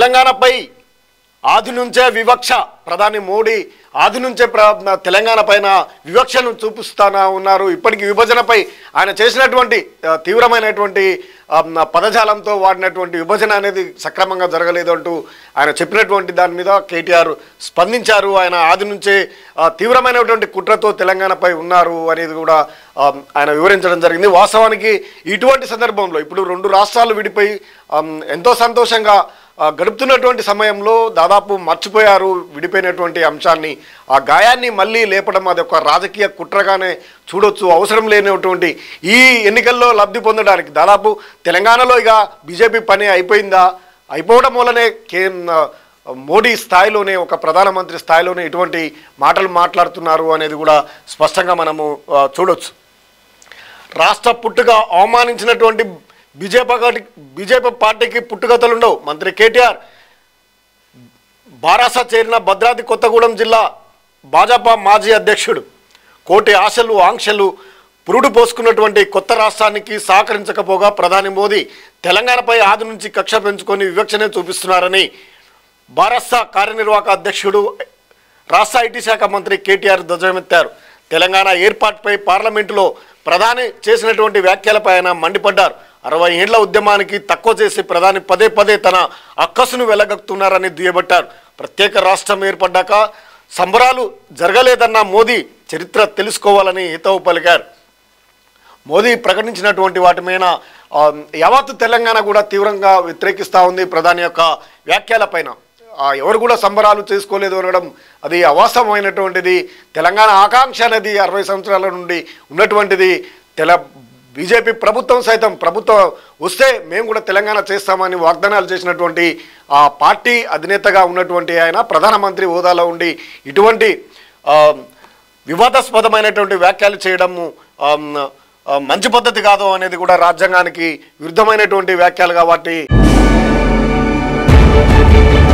తెలంగాణపై ఆది నుంచే వివక్ష ప్రధాని మోడీ ఆది నుంచే ప్ర తెలంగాణ పైన వివక్షను చూపిస్తానా ఉన్నారు ఇప్పటికీ విభజనపై ఆయన చేసినటువంటి ఆ, తీవ్రమైనటువంటి ఆ, పదజాలంతో వాడినటువంటి విభజన అనేది సక్రమంగా జరగలేదు అంటూ ఆయన చెప్పినటువంటి దాని మీద కేటీఆర్ స్పందించారు ఆయన ఆది నుంచే ఆ, తీవ్రమైనటువంటి కుట్రతో తెలంగాణపై ఉన్నారు అనేది కూడా ఆ, ఆయన వివరించడం జరిగింది వాస్తవానికి ఇటువంటి సందర్భంలో ఇప్పుడు రెండు రాష్ట్రాలు విడిపోయి ఆ, ఎంతో సంతోషంగా ఆ, గడుపుతున్నటువంటి సమయంలో దాదాపు మర్చిపోయారు విడిపోయినటువంటి అంశాన్ని ఆ గాయాన్ని మళ్ళీ లేపడం అది ఒక రాజకీయ కుట్రగానే చూడొచ్చు అవసరం లేనటువంటి ఈ ఎన్నికల్లో లబ్ధి పొందడానికి దాదాపు తెలంగాణలో ఇక బీజేపీ పని అయిపోయిందా అయిపోవడం వల్లనే కే ఆ, మోడీ స్థాయిలోనే ఒక ప్రధానమంత్రి స్థాయిలోనే ఇటువంటి మాటలు మాట్లాడుతున్నారు అనేది కూడా స్పష్టంగా మనము ఆ, చూడొచ్చు రాష్ట్ర పుట్టుక అవమానించినటువంటి బీజేపీ పార్టీ- బీజేపీ పార్టీకి పుట్టుకతలుండవు మంత్రి కేటీఆర్ బారాస చేరిన భద్రాద్రి కొత్తగూడెం జిల్లా భాజపా మాజీ అధ్యక్షుడు కోటి ఆశలు ఆంక్షలు పురుడు పోసుకున్నటువంటి కొత్త రాష్ట్రానికి సహకరించకపోగా ప్రధాని మోదీ తెలంగాణపై ఆది నుంచి కక్ష పెంచుకొని వివక్షనే చూపిస్తున్నారని భారత్స కార్యనిర్వాహక అధ్యక్షుడు రాష్ట్ర ఐటీ శాఖ మంత్రి కేటీఆర్ ధ్వజమెత్తారు తెలంగాణ ఏర్పాటుపై పార్లమెంటులో ప్రధాని చేసినటువంటి వ్యాఖ్యలపై ఆయన మండిపడ్డారు అరవై ఏళ్ల ఉద్యమానికి తక్కువ చేసి ప్రధాని పదే పదే తన అక్కసును వెలగక్కుతున్నారని దుయ్యబట్టారు ప్రత్యేక రాష్ట్రం ఏర్పడ్డాక సంబరాలు జరగలేదన్న మోదీ చరిత్ర తెలుసుకోవాలని హితవు పలికారు మోదీ ప్రకటించినటువంటి వాటి మీద ఆ, యావత్తు తెలంగాణ కూడా తీవ్రంగా వ్యతిరేకిస్తూ ఉంది ప్రధాని యొక్క వ్యాఖ్యలపైన ఆ, ఎవరు కూడా సంబరాలు చేసుకోలేదు అనడం అది అవాస్తవమైనటువంటిది తెలంగాణ ఆకాంక్ష అనేది అరవై సంవత్సరాల నుండి ఉన్నటువంటిది తెల బీజేపీ ప్రభుత్వం సైతం ప్రభుత్వం వస్తే మేము కూడా తెలంగాణ చేస్తామని వాగ్దానాలు చేసినటువంటి ఆ పార్టీ అధినేతగా ఉన్నటువంటి ఆయన ప్రధానమంత్రి హోదాలో ఉండి ఇటువంటి ఆ, వివాదాస్పదమైనటువంటి వ్యాఖ్యలు చేయడము ఆమ్, ఆ, మంచి పద్ధతి కాదు అనేది కూడా రాజ్యాంగానికి విరుద్ధమైనటువంటి వ్యాఖ్యలు కాబట్టి